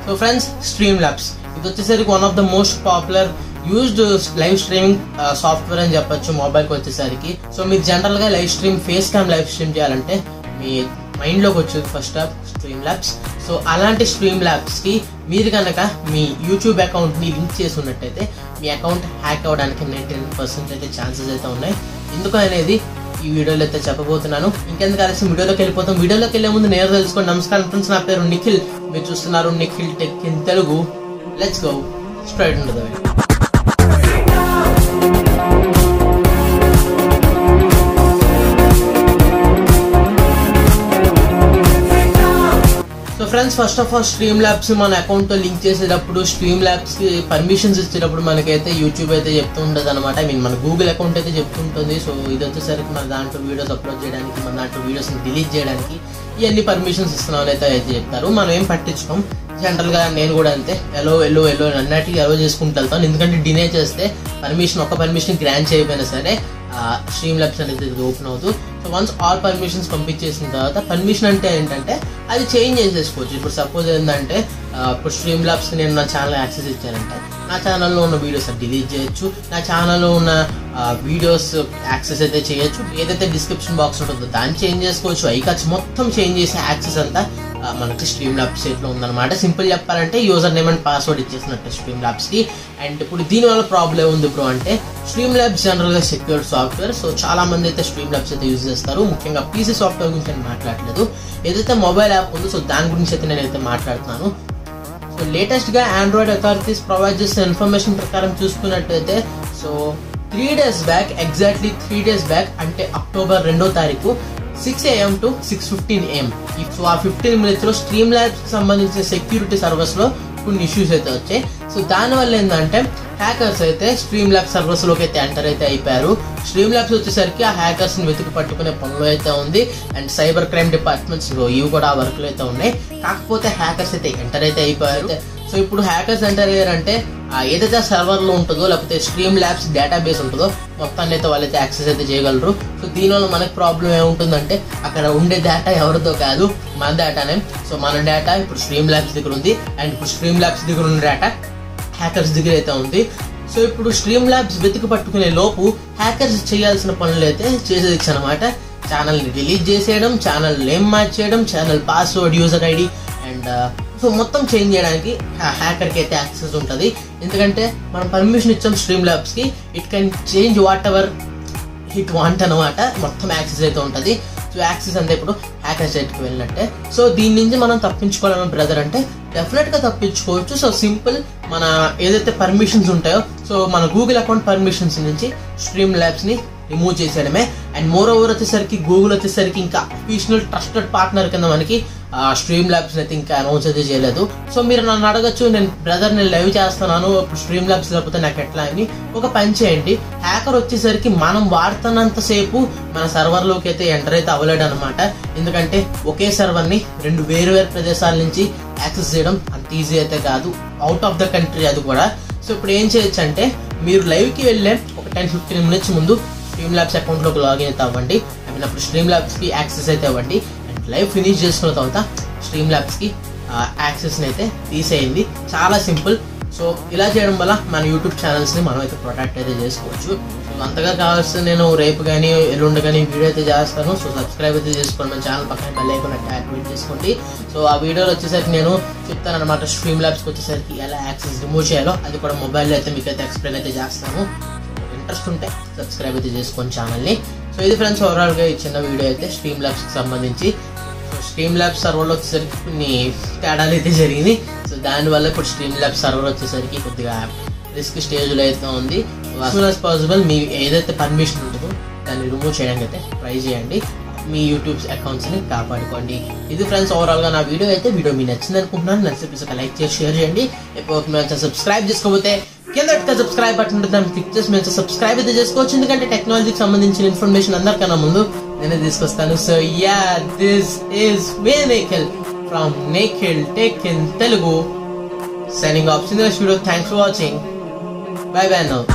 so friends stream Streamlabs ఇది వచ్చేసరికి one of the most popular used live streaming software అని చెప్పొచ్చు మొబైల్కి వచ్చేసరికి సో మీరు జనరల్ గా live stream face cam live stream చేయాలంటే మీ మైండ్ లోకి వచ్చేది first of Streamlabs so అలాంటి స్ట్రీమ్ ల్యాబ్స్ కి మీరు కనుక మీ యూట్యూబ్ అకౌంట్ ని లింక్ చేసి ఉన్నట్టయితే మీ అకౌంట్ హ్యాక్ అవ్వడానికి నైన్టీ పర్సెంట్ అయితే ఛాన్సెస్ అయితే ఉన్నాయి ఎందుకు అనేది ఈ వీడియోలో అయితే చెప్పబోతున్నాను ఇంకెందుకు కలిసి వీడియోలోకి వెళ్ళిపోతాం వీడియోలోకి వెళ్ళే ముందు నేను తెలుసుకోండి నమస్కారం ఫ్రెండ్స్ నా పేరు నిఖిల్ మీరు చూస్తున్నారు Nikhil tech in Telugu let's go spread ఉండదు so friends first of all Streamlabs మన అకౌంట్ తో లింక్ చేసేటప్పుడు స్ట్రీమ్ ల్యాబ్స్ కి పర్మిషన్స్ ఇచ్చేటప్పుడు మనకైతే యూట్యూబ్ అయితే చెప్తూ ఉంటుంది అనమాట ఐ మీన్ మన గూగుల్ అకౌంట్ అయితే చెప్తుంటుంది సో ఇది వచ్చేసరికి మన దాంట్లో వీడియోస్ అప్లోడ్ చేయడానికి మన దాంట్లో వీడియోస్ డిలీట్ చేయడానికి ఇవన్నీ పర్మిషన్స్ ఇస్తున్నామని అయితే అయితే చెప్తారు మనం ఏం పట్టించుకోం జనరల్ గా నేను కూడా అంతే ఎలో ఎల్లో ఎల్లో అన్నట్టుగా ఎలో చేసుకుంటూ వెళ్తాను ఎందుకంటే డినే చేస్తే పర్మిషన్ ఒక పర్మిషన్ గ్రాంట్ చేయకపోయినా సరే స్ట్రీమ్ ల్యాబ్స్ అనేది ఓపెన్ అవుతూ సో వన్స్ ఆల్ పర్మిషన్స్ పంపించేసిన తర్వాత పర్మిషన్ అంటే ఏంటంటే అది చేంజ్ చేసేసుకోవచ్చు ఇప్పుడు సపోజ్ ఏంటంటే ఇప్పుడు స్ట్రీమ్ ల్యాబ్స్ నేను నా ఛానల్ యాక్సెస్ ఇచ్చానంటే నా ఛానల్లో ఉన్న వీడియోస్ డిలీట్ చేయొచ్చు నా ఛానల్లో ఉన్న వీడియోస్ యాక్సెస్ అయితే చేయొచ్చు ఏదైతే డిస్క్రిప్షన్ బాక్స్ ఉంటుందో దాన్ని చేంజ్ చేసుకోవచ్చు ఐకాచ్ మొత్తం చేంజ్ చేసే యాక్సెస్ అంతా మనకి స్ట్రీమ్ ల్యాబ్స్ లో ఉందన్నమాట సింపుల్ చెప్పాలంటే యూజర్ నేమ్ అండ్ పాస్వర్డ్ ఇచ్చేసినట్టు స్ట్రీమ్ ల్యాబ్స్ కి అండ్ ఇప్పుడు దీని వల్ల ప్రాబ్లం ఉంది బ్రో అంటే స్ట్రీమ్ ల్యాబ్స్ జనరల్ గా సెక్యూర్ సాఫ్ట్వేర్ సో చాలా మంది అయితే స్ట్రీమ్ ల్యాబ్స్ అయితే యూజ్ చేస్తారు ముఖ్యంగా పీసీ సాఫ్ట్వేర్ గురించి నేను మాట్లాడలేదు ఏదైతే మొబైల్ యాప్ ఉందో సో దాని గురించి అయితే నేనైతే మాట్లాడుతున్నాను సో లేటెస్ట్ గా ఆండ్రాయిడ్ అథారిటీస్ ప్రొవైడ్ చేసిన ఇన్ఫర్మేషన్ ప్రకారం చూసుకున్నట్టయితే so three days back exactly three days back అంటే అక్టోబర్ రెండో తారీఖు six AM to six fifteen AM so ఆ ఫిఫ్టీన్ మినిట్స్ లో స్ట్రీమ్ ల్యాబ్స్ కి సంబంధించిన సెక్యూరిటీ సర్వర్స్ లో కొన్ని ఇష్యూస్ అయితే వచ్చాయి సో దాని వల్ల ఏంటంటే హ్యాకర్స్ అయితే స్ట్రీమ్ ల్యాబ్ సర్వర్స్ లోకి అయితే ఎంటర్ అయితే అయిపోయారు స్ట్రీమ్ ల్యాబ్స్ వచ్చేసరికి ఆ హ్యాకర్స్ ని వెతికి పట్టుకునే పనులు అయితే ఉంది అండ్ సైబర్ క్రైమ్ డిపార్ట్మెంట్స్ ఇవి కూడా ఆ వర్క్ అయితే ఉన్నాయి కాకపోతే హ్యాకర్స్ అయితే ఎంటర్ అయితే అయిపోయారు సో ఇప్పుడు హ్యాకర్స్ ఎంటర్ అయ్యారంటే ఏదైతే సర్వర్ లో ఉంటుందో లేకపోతే స్ట్రీమ్ ల్యాబ్స్ డేటాబేస్ ఉంటుందో మొత్తాన్ని అయితే వాళ్ళైతే యాక్సెస్ అయితే చేయగలరు సో దీనివల్ల మనకి ప్రాబ్లం ఏముంటుందంటే అక్కడ ఉండే డేటా ఎవరితో కాదు మన డేటానే సో మన డేటా ఇప్పుడు స్ట్రీమ్ ల్యాబ్స్ దగ్గర ఉంది అండ్ ఇప్పుడు స్ట్రీమ్ ల్యాబ్స్ దగ్గర ఉన్న డేటా హ్యాకర్స్ దగ్గర అయితే ఉంది సో ఇప్పుడు స్ట్రీమ్ ల్యాబ్స్ వెతికి పట్టుకునే లోపు హ్యాకర్స్ చేయాల్సిన పనులు అయితే చేసేది అనమాట ఛానల్ ని రిలీజ్ చేసేయడం ఛానల్ నేమ్ మార్చేయడం channel password user ID and so మొత్తం చేంజ్ చేయడానికి హ్యాకర్ కి అయితే యాక్సెస్ ఉంటుంది ఎందుకంటే మనం పర్మిషన్ ఇచ్చాం స్ట్రీమ్ ల్యాబ్స్ కి it can change whatever it want అనమాట మొత్తం యాక్సెస్ అయితే ఉంటుంది సో యాక్సెస్ అంతా ఇప్పుడు హ్యాకర్ సైట్కి వెళ్ళినట్టే సో దీని నుంచి మనం తప్పించుకోవాలని బ్రదర్ అంటే డెఫినెట్ గా తప్పించుకోవచ్చు సో సింపుల్ మన ఏదైతే పర్మిషన్స్ ఉంటాయో సో మన గూగుల్ అకౌంట్ పర్మిషన్స్ నుంచి స్ట్రీమ్ ల్యాబ్స్ ని రిమూవ్ చేసేయడమే అండ్ మోర్ ఓవర్ వచ్చేసరికి గూగుల్ వచ్చేసరికి ఇంకా అఫీషియల్ ట్రస్టెడ్ పార్ట్నర్ కింద మనకి స్ట్రీమ్ ల్యాబ్స్ అయితే ఇంకా అనౌన్స్ అయితే చేయలేదు సో మీరు నన్ను అడగచ్చు నేను బ్రదర్ నేను లైవ్ చేస్తున్నాను స్ట్రీమ్ ల్యాబ్స్ లేకపోతే నాకు ఎట్లా అని ఒక పని చేయండి హ్యాకర్ వచ్చేసరికి మనం వాడుతున్నంత సేపు మన సర్వర్ లోకి అయితే ఎంటర్ అయితే అవ్వలేడు అనమాట ఎందుకంటే ఒకే సర్వర్ ని రెండు వేరు వేరు ప్రదేశాల నుంచి యాక్సెస్ చేయడం అంత ఈజీ అయితే కాదు అవుట్ ఆఫ్ ద కంట్రీ అది కూడా సో ఇప్పుడు ఏం చేయొచ్చు అంటే మీరు లైవ్ కి వెళ్ళే ఒక టెన్ ఫిఫ్టీన్ మినిట్స్ ముందు స్ట్రీమ్ ల్యాబ్స్ అకౌంట్ లోకి లాగిన్ అయితే అవ్వండి ఐ మీన్ అప్పుడు స్ట్రీమ్ ల్యాబ్స్ కి యాక్సెస్ అయితే అవ్వండి అండ్ లైవ్ ఫినిష్ చేసుకున్న తర్వాత స్ట్రీమ్ ల్యాబ్స్ కి యాక్సెస్ అయితే తీసేయండి చాలా సింపుల్ సో ఇలా చేయడం వల్ల మన యూట్యూబ్ ఛానల్స్ ని మనం అయితే ప్రొటెక్ట్ అయితే చేసుకోవచ్చు సో అంతగా కావాల్సిన నేను రేపు కానీ ఎల్లుండి కానీ వీడియో అయితే చేస్తాను సో సబ్స్క్రైబ్ అయితే చేసుకోండి మన ఛానల్ పక్కన బెల్ ఐకాన్ యాక్టివేట్ చేసుకోండి సో ఆ వీడియోలో వచ్చేసరికి నేను చెప్తాను అనమాట స్ట్రీమ్ ల్యాబ్స్కి వచ్చేసరికి ఎలా యాక్సెస్ రిమూవ్ చేయాలో అది కూడా మొబైల్లో అయితే మీకు అయితే ఎక్స్ప్లెయిన్ అయితే చేస్తాను ఇంట్రెస్ట్ ఉంటే సబ్స్క్రైబ్ అయితే చేసుకోండి ఛానల్ని సో ఇది ఫ్రెండ్స్ ఓవరాల్గా ఈ చిన్న వీడియో అయితే స్ట్రీమ్ ల్యాబ్స్కి సంబంధించి సో స్ట్రీమ్ ల్యాబ్ సర్వర్లో వచ్చేసరికి కొన్ని తేడాలు అయితే జరిగింది సో దానివల్ల ఇప్పుడు స్ట్రీమ్ ల్యాబ్ సర్వర్ వచ్చేసరికి కొద్దిగా రిస్క్ స్టేజ్లో అయితే ఉంది సూన్ యాజ్ పాసిబుల్ మీ ఏదైతే పర్మిషన్ ఉంటుందో దాన్ని రిమూవ్ చేయడానికి అయితే ట్రై చేయండి మీ యూట్యూబ్ అకౌంట్స్ని కాపాడుకోండి ఇది ఫ్రెండ్స్ ఓవరాల్గా నా వీడియో అయితే వీడియో మీకు నచ్చింది అనుకుంటున్నాను నచ్చితే ఒక లైక్ చేసి షేర్ చేయండి ఎప్పుడు మీరు సబ్స్క్రైబ్ చేసుకోకపోతే కింద సబ్స్క్రైబ్ బటన్ ఉంటుంది దాన్ని క్లిక్ చేసి మీరు సబ్స్క్రైబ్ అయితే చేసుకోవచ్చు ఎందుకంటే టెక్నాలజీకి సంబంధించిన ఇన్ఫర్మేషన్ అందరికన్నా ముందు నేనే తీసుకొస్తాను so ya this is me Nikhil from Nikhil tech in Telugu signing off సింగర్ video thanks for watching bye bye now